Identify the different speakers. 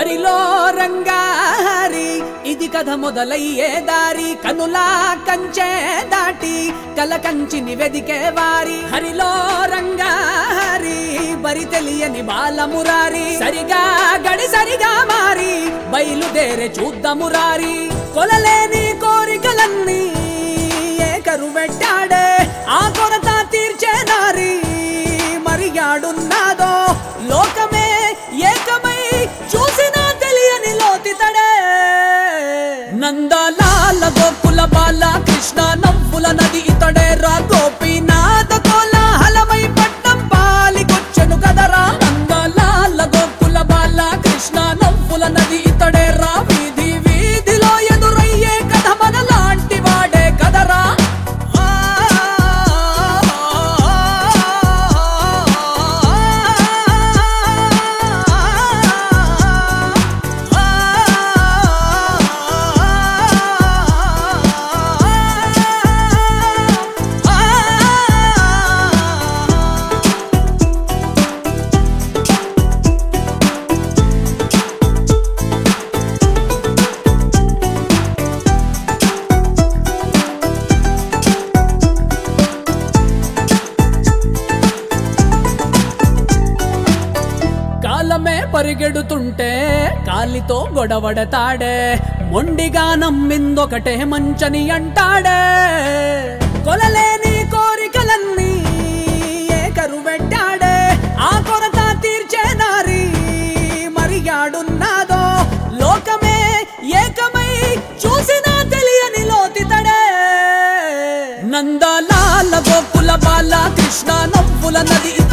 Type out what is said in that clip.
Speaker 1: హరిలో రంగారి ఇది కథ మొదలయ్యే దారి కనులా కంచే దాటి కల కంచిని వెదికే వారి హరిలో రంగారి బరి తెలియని బాలమురారి సరిగా గడి సరిగా మారి బయలుదేరే చూద్దామురారి కొలలేని కోరికలన్నీ ఏకరు పెట్టాడే ఆ కొరత తీర్చే నారి మరియాడున్నాదో లోకమే ఏకమై చూసినా తెలియని లోతితడే నందలాల గోకుల బాల కృష్ణ నవ్వుల నది ఇతడే రా గోపీనాథ కోలాహలమై పట్టం పాలికొచ్చెను కదరా నందలాల గోకుల బాల కృష్ణ నవ్వుల నది ఇతడే రా వీధి వీధిలో ఎదురయ్యే కథ మనలాంటి వాడే కదరా కాలమే పరిగెడుతుంటే కాలితో గొడవడతాడే మొండిగా నమ్మిందొకటే మంచని అంటాడే కొలలేని కోరికలన్నీ ఏకరు పెట్టాడే ఆ కొరత తీర్చే నారి మరియాడున్నాదో లోకమే ఏకమై చూసినా తెలియని లోతితడే నందలాల గోకుల బాల కృష్ణ నవ్వుల నది